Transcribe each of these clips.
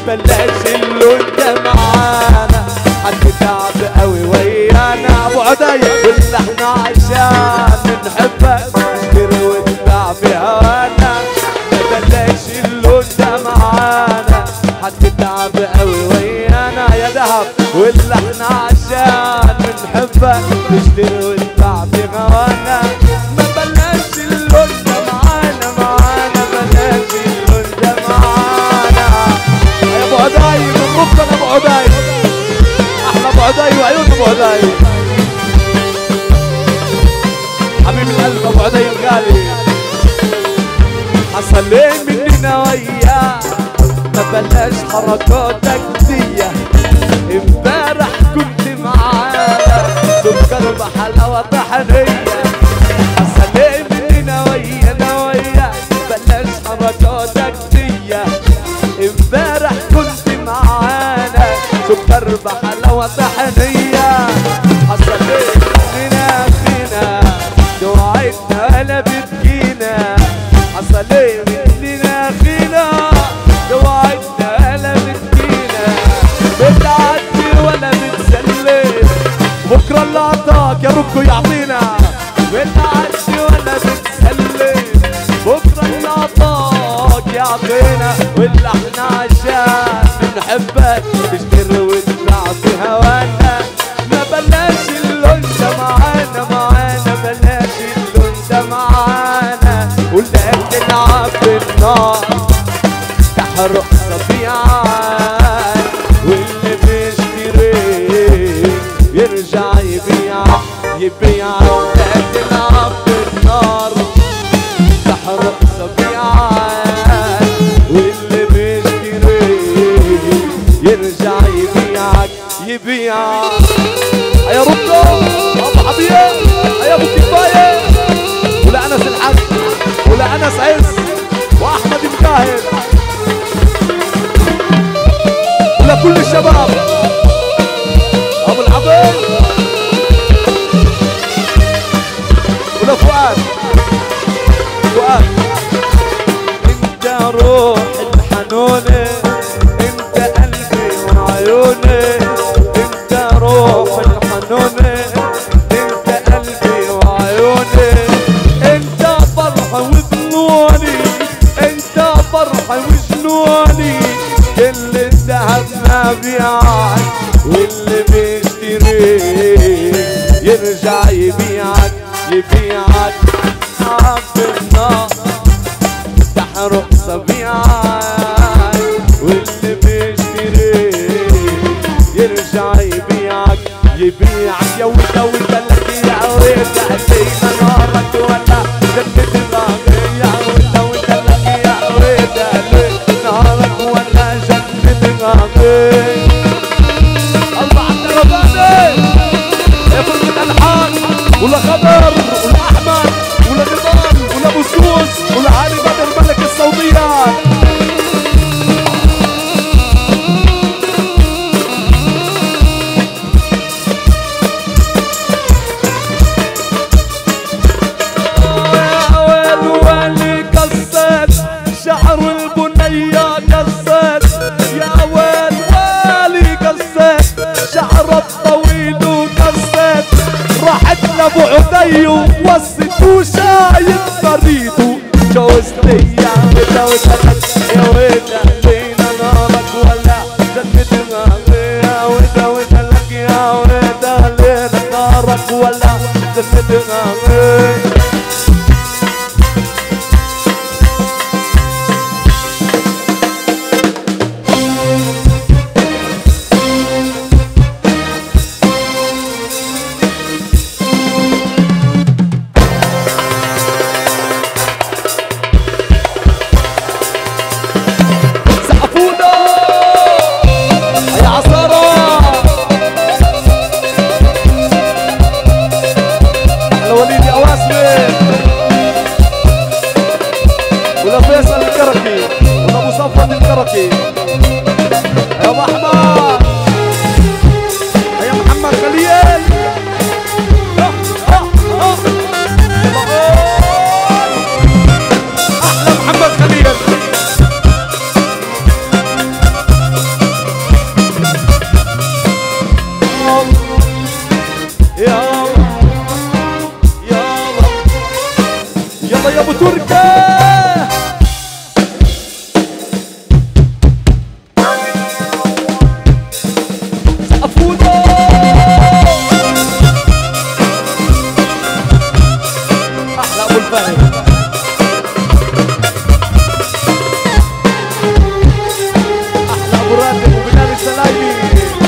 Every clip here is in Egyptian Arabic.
بلاش اللون ده معانا حد تعب قوي ويانا ابو عدي واللحن عشان نحبك اشتري واتباع في هوانا ما بلاش اللون ده معانا حد تعب قوي ويانا يا دهب واللحن عشان نحبك اشتري واتباع في هوانا ما بلاش اللون ده معانا معانا بلاش اللون ده معانا يا ابو عدي مبروك يا ابو عدي احلى ابو عدي وعيون ابو عدي حبيب القلب ابو عدي الغالي حصل ليه مننا وياه ما بلاش حركاتك دي امبارح كنت معانا سكر بحلاوة طحنية حصل ليه مننا ويانا وياه بلاش حركاتك دي امبارح كنت معانا سكر بحلاوة طحنية حصل ليه مننا فينا دعيتنا ولا بتجينا حصل ليه مننا فينا دعيتنا ولا بتجينا بتعدي ولا بتسلم بكرة اللي عطاك يا رب يعطينا بتعدي ولا بتسلم بكرة اللي عطاك يعطينا واللي احنا عشان بنحبك تشتري وتباع في هوانا ما بلاش اللون ده معانا معانا بلاش اللون ده معانا واللي بتلعب بالنار تحرق صبيعان واللي بيشتري يرجع يبيع يبيع لا تلعب بالنار تحرق صبيعان واللي بيشتري يرجع يبيعك يبيع يا ربنا ابو حبيب يا ابو كفايه ولا انس الحج ولا انس عز واحمد مجاهد ولا كل الشباب ابو العبيد ولا فؤاد فؤاد انت روح الحنونه انت قلبي وعيوني انت روح الحنونه انت قلبي وعيوني انت فرحه وجنوني انت فرحه وجنوني كل الذهب ما بيعك واللي بيشتري يرجع يبيعك يبيعك عب النار تحرق صبيعك واللي بيشتري يرجع يبيعك يبيعك يا ودا ودا لك يا ودا علينا نارك ولا جنة الغابة يا ودا ودا لك يا ودا نارك ولا جنة الغابة الله عبد الرباني يا فرقة الحان ولا خضر ولا احمد ولا نضال ولا بوسوس ولا علي بدر ملك الصوتيات يا ويل ويلي قصت شعر البنية قصت يا ويل ويلي قصت شعر الطويل وقصت راحت لابو عدي ووصت وشايف بريده جوزت يا ودا ودا يا ودا لينا نارك ولا جنة الغالي يا ودا ودا لك يا ودا لينا نارك ولا جنة الغالي سقفونا يا عصارة أحلى وليد يا واسمة ولا فيصل الكركي ولا أبو صفوت الكركي يا أبو أحمد يا محمد خليل آه، آه، آه. أحلى محمد خليل يا ابو تركه سقفونا احلى ابو الفهد احلى ابو راتب وبلال السلايمي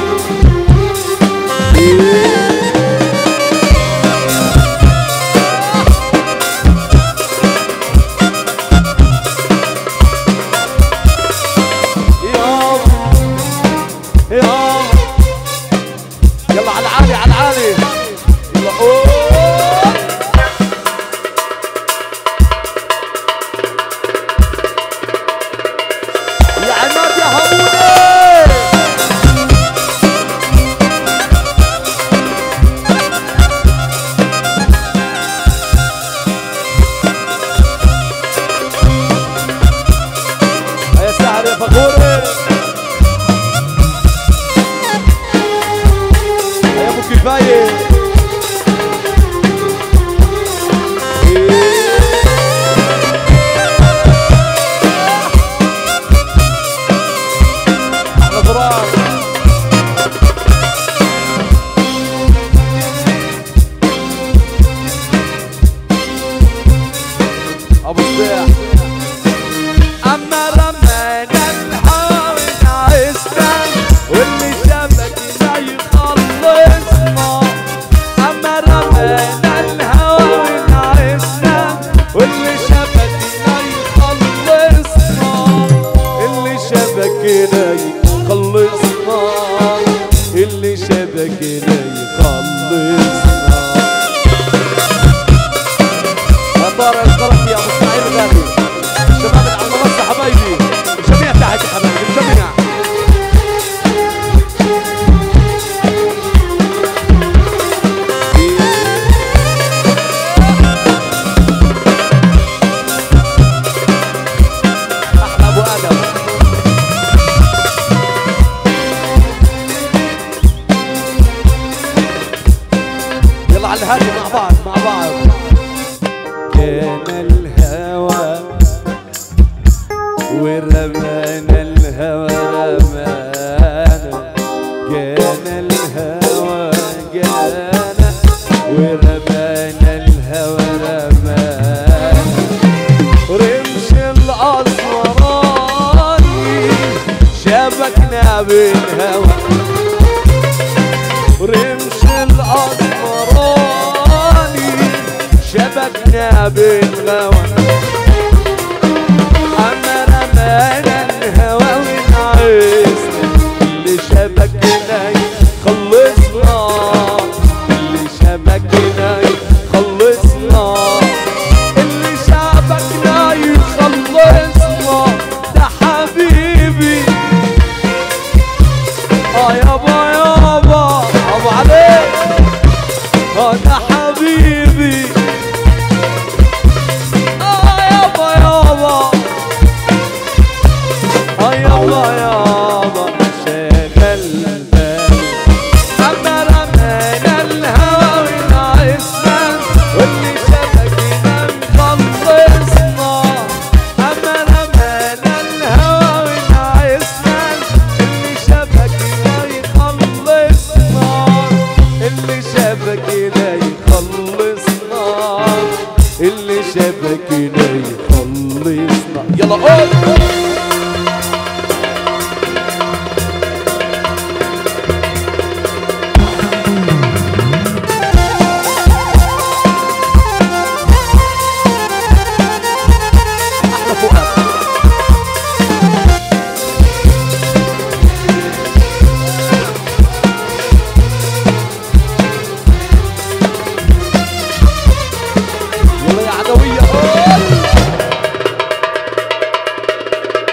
يابا يابا يلا على العالي على العالي يلا اوه يا عماد يا حمودي يا سعد يا فخوري يا ابو كفايه احلى فراق ابو صبيح اما رمينا الحاول عشنا واللي شبكنا يخلصنا اما رمينا الهوى عشنا واللي شبكنا يخلصنا اللي شبكنا يخلصنا اللي شبكنا يخلصنا يا طارق القرف يا ابو اسماعيل الغالي الشباب اللي على المنصه حبايبي الجميع تحت يا حبايبي الجميع احلى ابو ادم يلا على الهادي مع بعض مع بعض كان الهوى ورمانا الهوى رمانا كان الهوى جانا ورمانا الهوى رمانا رمش الأسمراني شبكنا بالهوى رمش الأسمراني شبكنا بالغوى أما رمانا الهوى ونعيسنا اللي شبكنا يخلصنا اللي شبكنا يخلصنا اللي شبكنا يخلصنا ده حبيبي اه يابا يابا ابو عليك اه ده حبيبي اه يابا يابا اه يابا يابا شغل بالي اما رمينا الهوى ونعسنا واللي شبكنا مخلصنا اما رمينا الهوى ونعسنا اللي شبكنا يخلصنا اللي شبكنا يخلصنا اللي شبكنا يخلصنا يلا قول احلى فؤاد يلا يا عدوية قول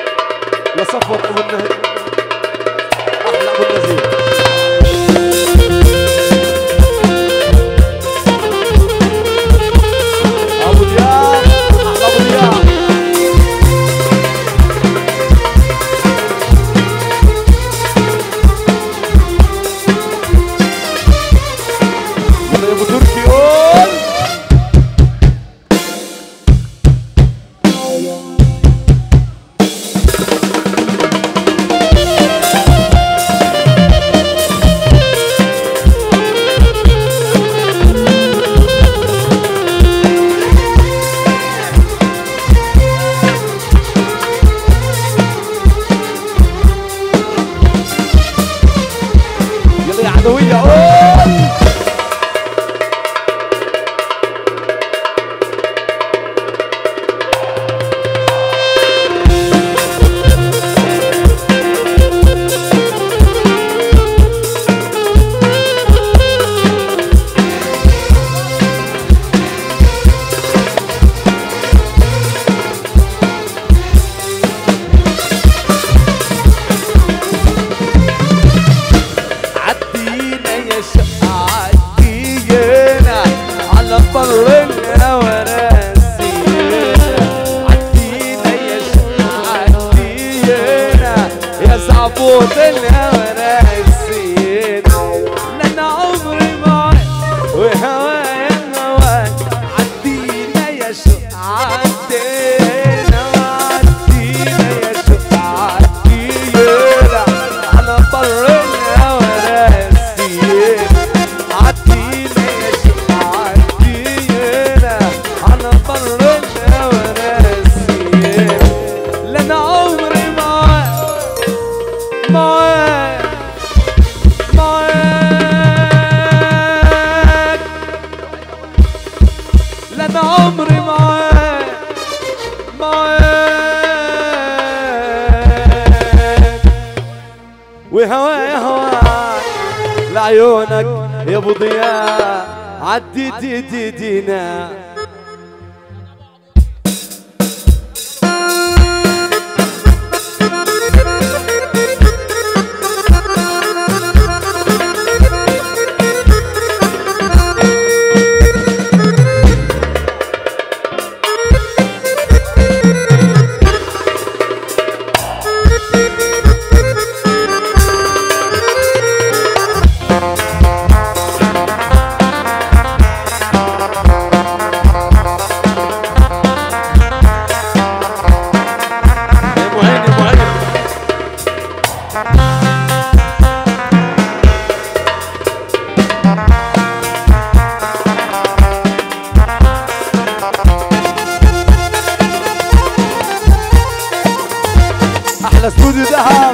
صوت الهوى ناسين لأن عمري معاك وهوايا هواك عدينا يا شو عدينا وعدينا يا شو عدينا على بر الهوى ناسين عدينا يا شو عدينا على بر الهوى ناسين لأن عمري معاك معاك معاك لأن عمري معاك معاك وهوايا هواك لعيونك يا ابو ضياء عدي دي دي دينا يا معين يا معين احلى استوديو دهب